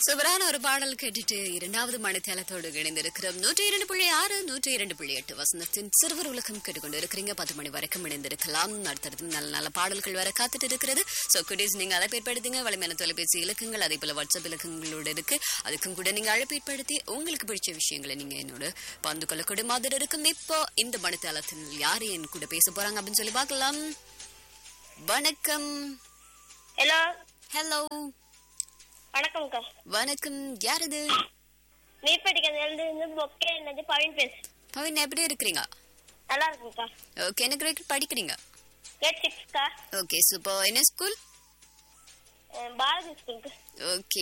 சுவரான ஒரு பாடல் கேட்டுட்டு இரண்டாவது மணித்தேலத்தோடு இணைந்திருக்கிறோம் நூற்றி இரண்டு புள்ளி ஆறு நூற்றி இரண்டு புள்ளி எட்டு வசந்தத்தின் சிறுவர் உலகம் கேட்டுக்கொண்டு இருக்கிறீங்க பத்து மணி வரைக்கும் இணைந்திருக்கலாம் அடுத்தடுத்து நல்ல நல்ல பாடல்கள் வர காத்துட்டு இருக்கிறது ஸோ குடீஸ் நீங்க அழைப்பேற்படுத்திங்க வலிமையான தொலைபேசி இலக்கங்கள் அதே போல வாட்ஸ்அப் இலக்கங்களோட இருக்கு அதுக்கும் கூட நீங்க அழைப்பேற்படுத்தி உங்களுக்கு பிடிச்ச விஷயங்களை நீங்க என்னோட பந்து கொள்ளக்கூடிய மாதிரி இருக்கும் இப்போ இந்த மணித்தேலத்தில் யாரு என் கூட பேச போறாங்க அப்படின்னு சொல்லி பார்க்கலாம் வணக்கம் ஹலோ ஹலோ வணக்கம்க்கா வணக்கம் யார் இது நீர்பட்டிக்கிறதுல இருந்து பொக்கே என்னது பவின் பேசு பவின் எப்படி இருக்கிறீங்க நல்லா இருக்குங்கக்கா ஓகே என்ன கிரேட் படிக்கிறீங்க கிரேட் சிக்ஸ்க்கா ஓகே சூப்பர் என்ன ஸ்கூல் பாரதி ஸ்கூலுக்கு ஓகே